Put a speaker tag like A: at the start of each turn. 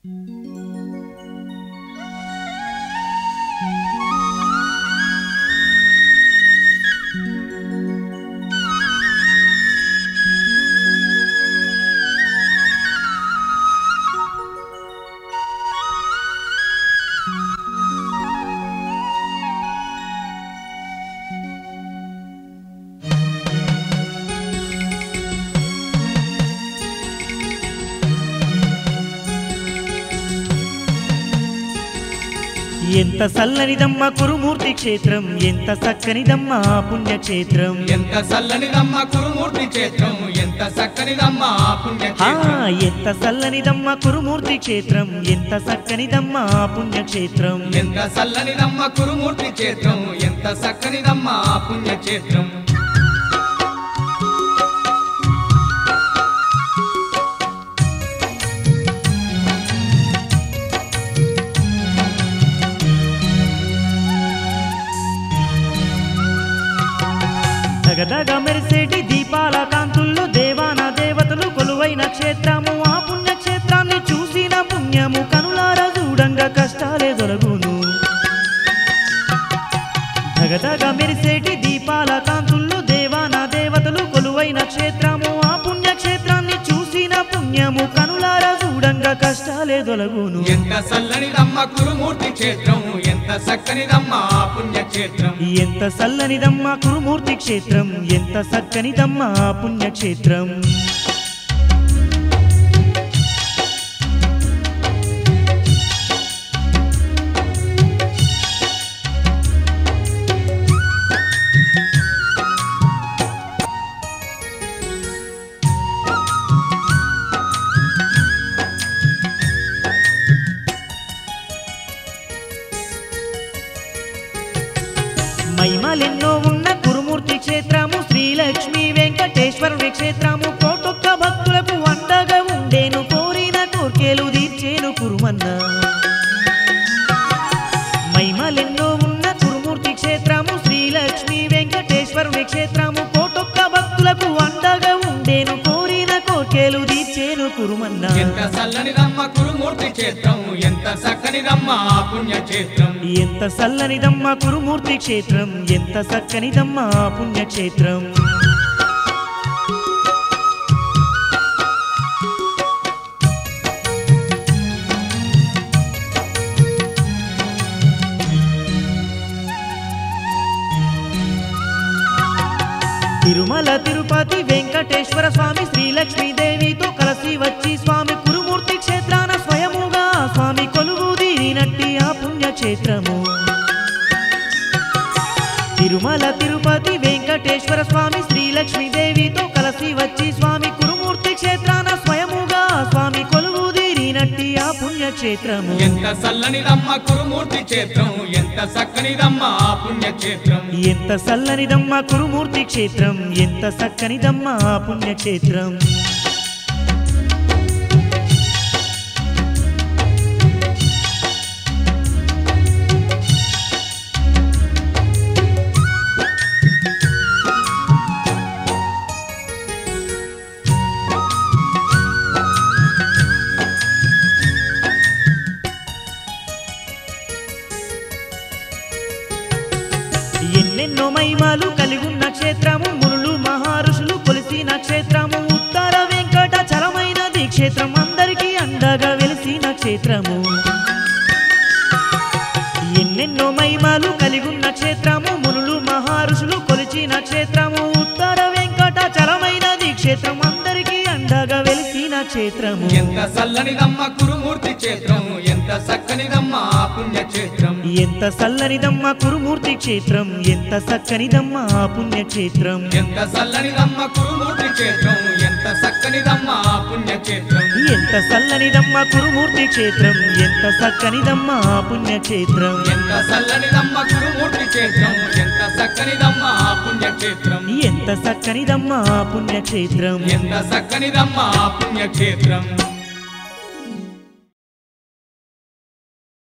A: ఎంత సల్లనిదమ్మ కురుమూర్తి క్షేత్రం ఎంత చక్కనిదమ్మ పుణ్యక్షేత్రం
B: ఎంత చల్లనిదమ్మ కురుమూర్తి క్షేత్రం ఎంత చక్కనిదమ్మ
A: ఆ
B: పుణ్యక్షేత్రం
A: ఎంత సల్లనిదమ్మ కురుమూర్తి క్షేత్రం ఎంత చక్కనిదమ్మ పుణ్యక్షేత్రం
B: ఎంత చల్లనిదమ్మ కురుమూర్తి క్షేత్రం ఎంత చక్కనిదమ్మ పుణ్యక్షేత్రం
A: దగదగ మెరిసేటి దీపాల కాంతుల్లో దేవాన దేవతలు కొలువైన క్షేత్రము ఆ పుణ్యక్షేత్రాన్ని చూసిన పుణ్యము కనులార చూడంగా కష్టాలే దొరగును దగదగ మెరిసేటి దీపాల కాంతుల్లో దేవాన దేవతలు కొలువైన క్షేత్రము ఆ పుణ్యక్షేత్రాన్ని చూసిన పుణ్యము కనులార చూడంగా కష్టాలే దొలగును
B: ఎంత చల్లనిదమ్మ కురుమూర్తి క్షేత్రం ఎంత చక్కనిదమ్మ పుణ్యక్షేత్రం
A: ఎంత సల్లనిదమ్మ కురుమూర్తి క్షేత్రం ఎంత చక్కనిదమ్మ పుణ్యక్షేత్రం మహిమలెన్నో ఉన్న కురుమూర్తి క్షేత్రము శ్రీలక్ష్మి వెంకటేశ్వరుని క్షేత్రము కోటొక్క భక్తులకు అండగా ఉండేను కోరిన కోర్కెలు తీర్చేను కురుమన్న మహిమలెన్నో ఉన్న కురుమూర్తి క్షేత్రము శ్రీలక్ష్మి వెంకటేశ్వరుని క్షేత్రము కోటొక్క భక్తులకు అండగా ఉండేను కోరిన కోర్కెలు తీర్చేను కురుమన్న
B: ఎంత చల్లనిదమ్మ కురుమూర్తి క్షేత్రం ఎంత చక్కనిదమ్మ పుణ్యక్షేత్రం
A: ఎంత సల్లనిదమ్మ కురుమూర్తి క్షేత్రం ఎంత చక్కనిదమ్మ పుణ్యక్షేత్రం తిరుమల తిరుపతి వెంకటేశ్వర స్వామి శ్రీలక్ష్మీదేవితో కలిసి వచ్చి స్వామి కురుమూర్తి క్షేత్రాన స్వయముగా స్వామి కొలువు దీనట్టి ఆ పుణ్యక్షేత్రము తిరుమల తిరుపతి వెంకటేశ్వర స్వామి శ్రీలక్ష్మీదేవితో కలిసి వచ్చి స్వామి కురుమూర్తి క్షేత్రాన స్వయముగా స్వామి కొలువు దీరినట్టి ఆ పుణ్యక్షేత్రము
B: ఎంత చల్లనిదమ్మ కురుమూర్తి క్షేత్రం ఎంత చక్కనిదమ్మ పుణ్యక్షేత్రం
A: ఎంత సల్లనిదమ్మ కురుమూర్తి క్షేత్రం ఎంత చక్కనిదమ్మ పుణ్యక్షేత్రం ఎన్నెన్నో మహిమలు కలిగున్న క్షేత్రము మునులు మహర్షులు కొలిసిన క్షేత్రము ఉత్తర వెంకట చలమైనది క్షేత్రం అందరికీ అండగా వెలిసిన క్షేత్రము ఎన్నెన్నో మహిమలు కలిగున్న క్షేత్రము మునులు మహర్షులు కొలిచిన క్షేత్రము ఉత్తర వెంకట చలమైనది క్షేత్రం అందరికీ అండగా వెలిసిన క్షేత్రము
B: ఎంత చల్లనిదమ్మ కురుమూర్తి క్షేత్రం ఎంత చక్కనిదమ్మ పుణ్యక్షేత్రం
A: ఎంత సల్లనిదమ్మ కురుమూర్తి క్షేత్రం ఎంత చక్కనిదమ్మ పుణ్యక్షేత్రం
B: ఎంత చల్లనిదమ్మ కురుమూర్తి క్షేత్రం ఎంత చక్కనిదమ్మ పుణ్యక్షేత్రం
A: ఎంత సల్లనిదమ్మ కురుమూర్తి క్షేత్రం ఎంత చక్కనిదమ్మ పుణ్యక్షేత్రం
B: ఎంత చల్లనిదమ్మ కురుమూర్తి క్షేత్రం ఎంత చక్కనిదమ్మ పుణ్యక్షేత్రం
A: ఎంత చక్కనిదమ్మ పుణ్యక్షేత్రం
B: ఎంత చక్కనిదమ్మ పుణ్యక్షేత్రం